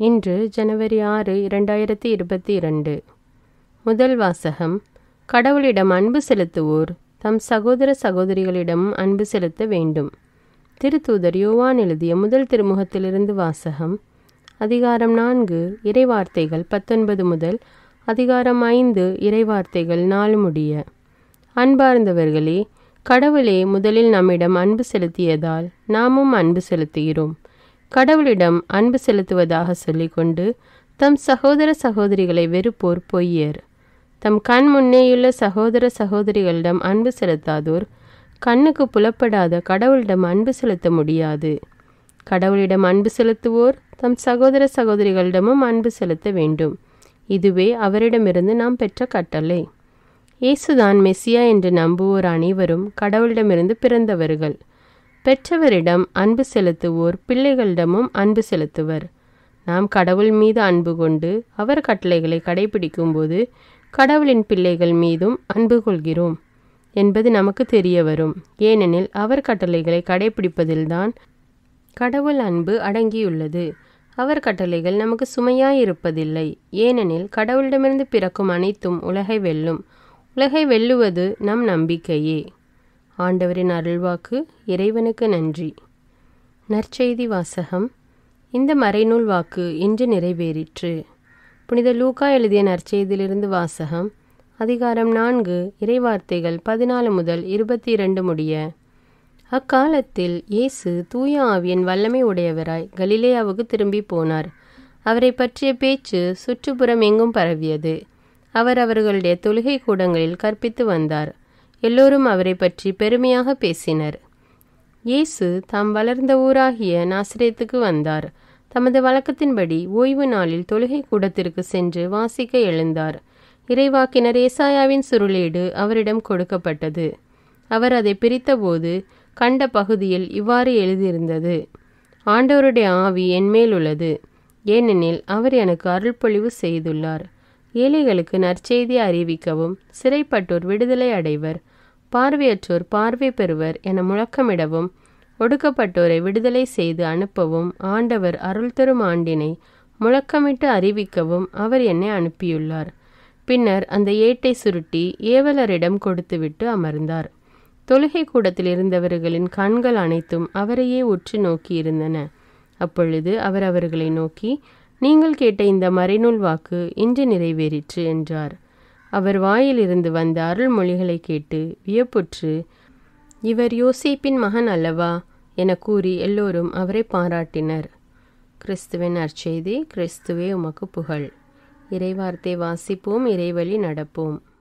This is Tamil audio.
இன்று ஜனவரி ஆறு இரண்டாயிரத்தி இருபத்தி இரண்டு முதல் வாசகம் கடவுளிடம் அன்பு செலுத்துவோர் தம் சகோதர சகோதரிகளிடமும் அன்பு செலுத்த வேண்டும் திருத்தூதர் யோவான் எழுதிய முதல் திருமுகத்திலிருந்து வாசகம் அதிகாரம் நான்கு இறைவார்த்தைகள் பத்தொன்பது முதல் அதிகாரம் ஐந்து இறைவார்த்தைகள் நாலு முடிய அன்பார்ந்தவர்களே கடவுளே முதலில் நம்மிடம் அன்பு செலுத்தியதால் நாமும் அன்பு செலுத்துகிறோம் கடவுளிடம் அன்பு செலுத்துவதாக சொல்லிக்கொண்டு தம் சகோதர சகோதரிகளை வெறுப்போர் பொய்யர் தம் கண் முன்னேயுள்ள சகோதர சகோதரிகளிடம் அன்பு செலுத்தாதோர் கண்ணுக்கு புலப்படாத கடவுளிடம் அன்பு செலுத்த முடியாது கடவுளிடம் அன்பு செலுத்துவோர் தம் சகோதர சகோதரிகளிடமும் அன்பு செலுத்த வேண்டும் இதுவே அவரிடமிருந்து நாம் பெற்ற கட்டளை இயேசுதான் மெஸ்ஸியா என்று நம்புவோர் அனைவரும் கடவுளிடமிருந்து பிறந்தவர்கள் பெற்றவரிடம் அன்பு செலுத்துவோர் பிள்ளைகளிடமும் அன்பு செலுத்துவர் நாம் கடவுள் மீது அன்பு கொண்டு அவர் கட்டளைகளை கடைபிடிக்கும்போது கடவுளின் பிள்ளைகள் மீதும் அன்பு கொள்கிறோம் என்பது நமக்கு தெரிய வரும் ஏனெனில் அவர் கட்டளைகளை கடைபிடிப்பதில்தான் கடவுள் அன்பு அடங்கியுள்ளது அவர் கட்டளைகள் நமக்கு சுமையாய் இருப்பதில்லை ஏனெனில் கடவுளிடமிருந்து பிறக்கும் அனைத்தும் உலகை வெல்லும் உலகை வெல்லுவது நம் நம்பிக்கையே ஆண்டவரின் அருள்வாக்கு இறைவனுக்கு நன்றி நற்செய்தி வாசகம் இந்த மறைநூல் வாக்கு இன்று நிறைவேறிற்று புனித லூக்கா எழுதிய நற்செய்தியிலிருந்து வாசகம் அதிகாரம் நான்கு இறைவார்த்தைகள் பதினாலு முதல் இருபத்தி இரண்டு முடிய அக்காலத்தில் இயேசு தூய ஆவியன் வல்லமை உடையவராய் கலிலேயாவுக்கு திரும்பி போனார் அவரை பற்றிய பேச்சு சுற்றுப்புறம் எங்கும் பரவியது அவர் அவர்களுடைய தொழுகை கூடங்களில் கற்பித்து வந்தார் எல்லோரும் அவரை பற்றி பெருமையாக பேசினர் இயேசு தாம் வளர்ந்த ஊராகிய நாசிரியத்துக்கு வந்தார் தமது வழக்கத்தின்படி ஓய்வு நாளில் தொழுகை கூடத்திற்கு சென்று வாசிக்க எழுந்தார் இறைவாக்கினர் ஏசாயாவின் சுருளேடு அவரிடம் கொடுக்கப்பட்டது அவர் அதை பிரித்தபோது கண்ட பகுதியில் இவ்வாறு எழுதியிருந்தது ஆண்டவருடைய ஆவி என்மேல் உள்ளது ஏனெனில் அவர் எனக்கு அருள்பொழிவு செய்துள்ளார் ஏழைகளுக்கு நற்செய்தி அறிவிக்கவும் சிறைப்பட்டோர் விடுதலை அடைவர் பார்வையற்றோர் பார்வை பெறுவர் என முழக்கமிடவும் ஒடுக்கப்பட்டோரை விடுதலை செய்து அனுப்பவும் ஆண்டவர் அருள் தரும் ஆண்டினை முழக்கமிட்டு அறிவிக்கவும் அவர் என்னை அனுப்பியுள்ளார் பின்னர் அந்த ஏட்டை சுருட்டி ஏவலரிடம் கொடுத்துவிட்டு அமர்ந்தார் தொழுகை கூடத்தில் இருந்தவர்களின் கண்கள் அனைத்தும் அவரையே உற்று நோக்கி இருந்தன அப்பொழுது அவர் அவர்களை நோக்கி நீங்கள் கேட்ட இந்த மறைநூல் வாக்கு இன்று நிறைவேறிற்று என்றார் அவர் வாயிலிருந்து வந்த அருள்மொழிகளை கேட்டு வியப்புற்று இவர் யோசேப்பின் மகன் அல்லவா என கூறி எல்லோரும் அவரை பாராட்டினர் கிறிஸ்துவின் அற்செய்தி கிறிஸ்துவே உமக்கு புகழ் இறைவார்த்தை வாசிப்போம் இறைவழி நடப்போம்